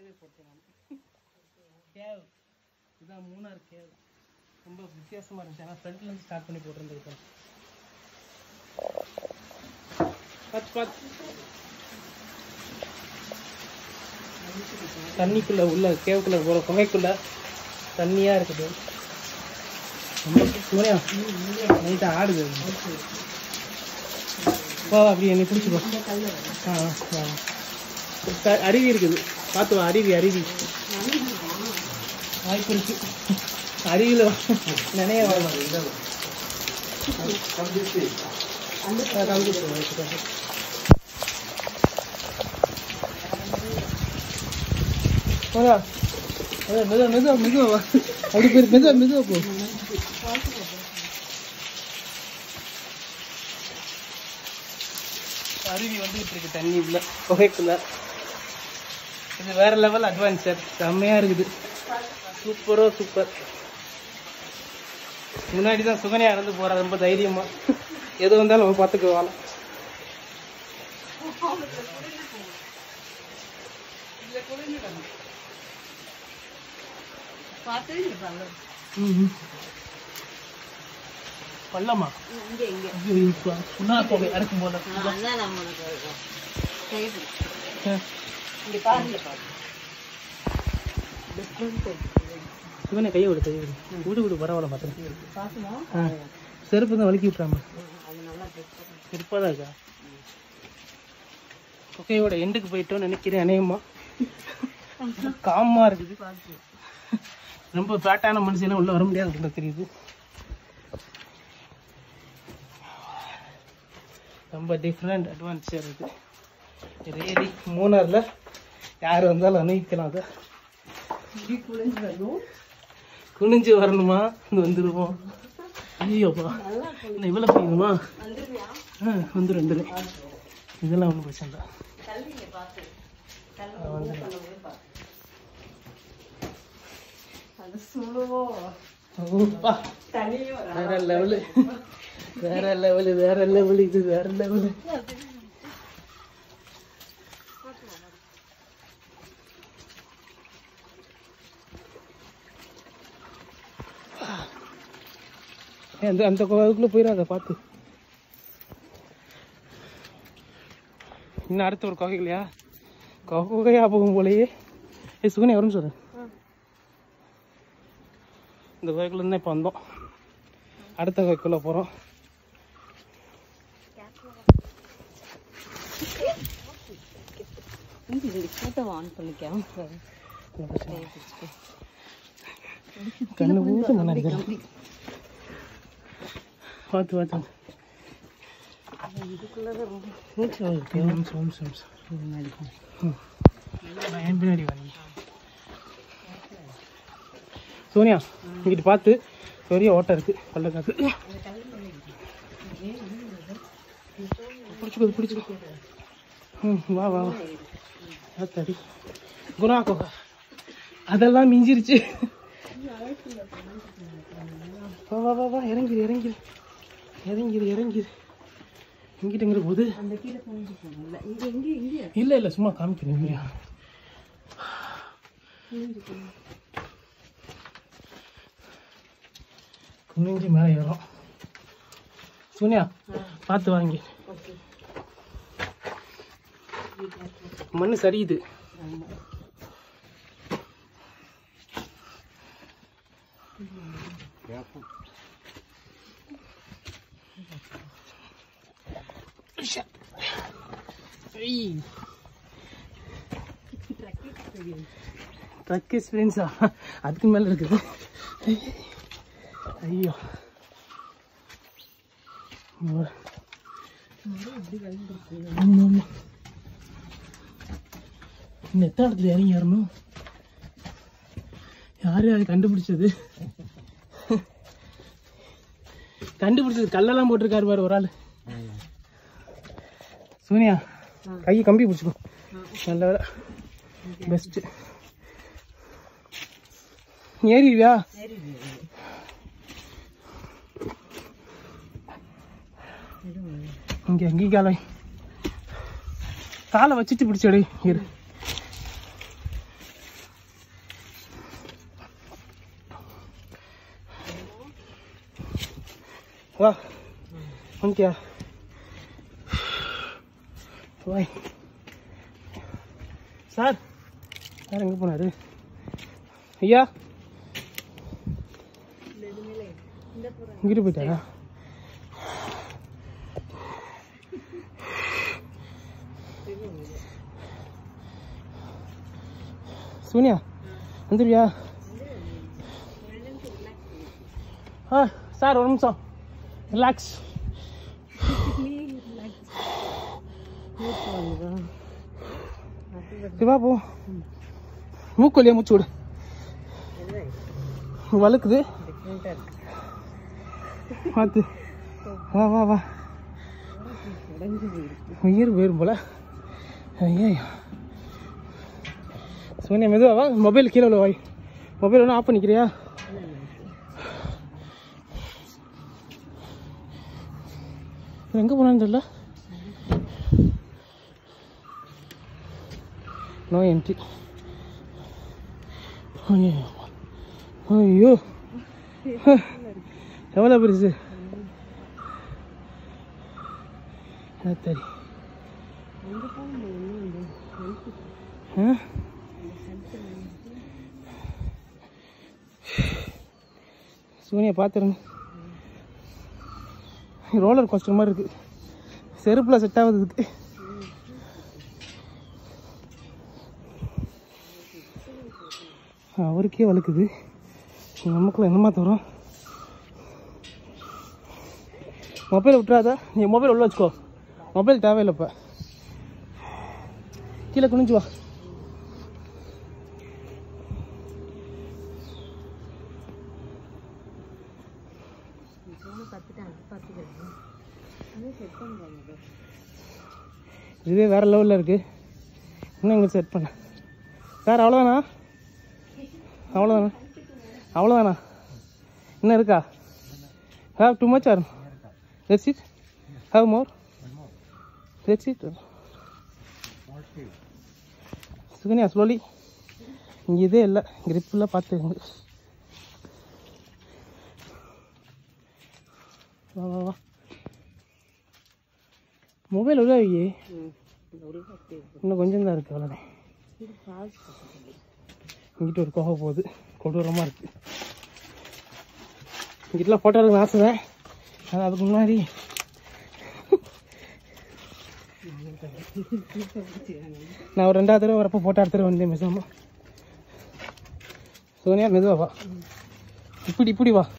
வீடியோவே போட்டேன் நான் கேவ் இதுதான் மூணார் கேவ் ரொம்ப வித்தியாசமாக இருந்துச்சு ஆனால் ஃப்ரண்ட்லேருந்து ஸ்டார்ட் பண்ணி போட்டிருந்தது இப்போ பார்த்து பார்த்து தண்ணிக்குள்ள உள்ள கேவுக்குள்ள போகிற குகைக்குள்ள தண்ணியாக இருக்குது ரொம்ப சூப்பரா நைட்டாக ஆடுது அது. வா அப்படி என்னை பிடிச்சிக்கோ ஆ ஆ, வா க- அருவி இருக்குது பார்த்து வா அருவி அருவி வாய்ப்பு இருக்கு அருவியில் நினைய வரலாம் போதா மெதுவா மெதுவா மெதுவா வா. அப்படி போய் மெதுவா மெதுவா போ அருவி வந்துகிட்டு இருக்கு தண்ணி உள்ள புகைக்குள்ள இது வேற லெவல் அட்வான்ச்சர் செம்மையா இருக்குது சூப்பரோ சூப்பர் முன்னாடி தான் சுகன்யா இறந்து போறா ரொம்ப தைரியமா எது வந்தாலும் நம்ம பார்த்துக்குவாள் பள்ளமா இங்க இங்க ஐயோ, இப்ப புண்ணா போகை அறுக்கும் போல அதான் நம்மளுக்கு கைது ஆ. இங்க பாருங்க பாருங்க சுகன்யா கையை விடு கையை விடு விடு விடு பரவாயில்ல பார்த்துருக்கேன் பாக்கமா ஆ செருப்பு தான் வலிக்கி விட்றாம அது நல்லா ட்ரெஸ் சிறப்பாக தான் இருக்கா குகையோட எண்டுக்கு போயிட்டோம்னு நினைக்கிறேன் அநேகமா காமா இருக்குது ரொம்ப ஃபேட்டான மனுஷெல்லாம் உள்ள வர முடியாது அப்படின்னு தெரியுது ரொம்ப டிஃப்ரெண்ட் அட்வான்ச்சர் இது ரேடி மூணாரில் யார் வந்தாலும் அனுபவிக்கலாம் அதை குனிஞ்சு வரணுமா இங்க வந்துருவோம் ஐயோப்பா என்ன இவ்வளோ செய்யணுமா ஆ வந்துடும் வந்துடும் இதெல்லாம் ஒன்றும் பிரச்சனை இல்லை கல்விங்க பாத்து ஆ, வந்துடும் அது சுழுவோ ஓப்பா தனியே வர வேற லெவலு வேற லெவலு வேற லெவலு இது வேற லெவலு அந்த அந்த அதுக்குள்ள போயிடாத பார்த்து இன்னும் அடுத்த ஒரு குகை இல்லையா குகையா போகும் போலயே ஏ சுகனி வரும்னு சொல்லு இந்த குகைக்குள்ள இருந்து இப்போ வந்தோம் அடுத்த குகைக்குள்ள போகிறோம் ஃபோட்டோ ஆன் பண்ணிக்கலாம் கண்ணு ஊத்து முன்னாடி கண்ணு. பார்த்து பார்த்து மூச்சு வாங்குது. நிமிஷம், நிமிஷம், நிமிஷம். ம். நான் என் பின்னாடி வரேன் சோனியா இங்கிட்டு பார்த்து பெரிய ஓட்டம் இருக்கு பள்ளக்காக்கு பிடிச்சிக்கோ பிடிச்சிக்கோ ம் வா வா வா ஆத்தாடி குணா கோகா அதெல்லாம் மிஞ்சிருச்சு வா வா வா வா இறங்கிரு இறங்கிரு இறங்கிரு இறங்கிரு இங்கிட்டங்கிற போது அந்த கீழே குனிஞ்சு போகணும்ல இங்க இங்க இங்க இல்லை இல்லை சும்மா காமிக்கிறேன் இல்லையா குனிஞ்சு மேலே ஏறும் சோனியா பார்த்து வாங்கி ஓகே மண்ணு சரியுது ட்ரக் எக்ஸ்பீரியன்ஸா அதுக்கு மேலே இருக்குது ஐயோ ஆமா, ஆமா. இன்னும் எத்தனை இடத்துல இறங்கி ஏறணும் யாரு அது கண்டுபிடிச்சது கண்டுபிடிச்சது கல்லெல்லாம் போட்டிருக்காரு பாரு ஒரு ஆள் சோனியா கையை கம்பி பிடிச்சிக்கோ நல்ல வேலை பெஸ்ட்டு ஏறிவியா இங்கே எங்கேயும் காலை காலை வச்சுட்டு பிடிச்சடி இரு வா வந்துட்டியா வாய் சார் சார் எங்கே போனாரு ஐயா இங்கிட்டு போயிட்டாரா சோனியா வந்துருவியா ஆ சார் ஒரு நிமிஷம் ரிலாக்ஸ் வா போ மூக்கொல்லியா மூச்சு விடு வழுக்குது பார்த்து வா வா வா உயிர் போயிரும் போல ஐயோ சோனியா மெதுவா வா மொபைல் கீழே உள்ள வாய் மொபைல் ஒன்றும் ஆஃப் பண்ணிக்கிறியா எங்கே போனான்னு தெரியல நோ என்ட்ரி ஐயோ ஐயோ எவ்வளோ பெருசு சரி ஆ சூனியை பார்த்துருங்க ரோலர் கோஸ்டர் மாதிரி இருக்கு செருப்பில் செட் ஆகுது இதுக்கு அவருக்கே வழுக்குது நமக்குள்ள என்னமா தரும் மொபைல் விட்டுறாதா நீ மொபைல் உள்ள வச்சுக்கோ மொபைல் தேவையில்லை இப்போ கீழே குனிஞ்சு வா இதுவே வேற லெவலில் இருக்கு இன்னும் எங்களுக்கு செட் பண்ண சார் அவ்வளோதானா அவ்வளோதானா அவ்வளோதானா இன்னும் இருக்கா have too much or that's it have more that's it Sukanya slowly இங்கே இதே இல்லை கிரிப்பில் பார்த்துக்கோங்க வா வா வா மொபைல் உள்ள வையே இன்னும் கொஞ்சம் தான் இருக்குது அவ்வளோதான் இங்கிட்ட ஒரு கோகை போகுது கொடூரமாக இருக்குது இங்கிட்டலாம் ஃபோட்டோ எடுக்க ஆசை தான் ஆனால் அதுக்கு முன்னாடி நான் ஒரு ரெண்டாவது தடவை வரப்போ ஃபோட்டோ எடுத்துட்டு வந்தேன் பேசாமல் சோனியா மெதுவா வா இப்படி இப்படி வா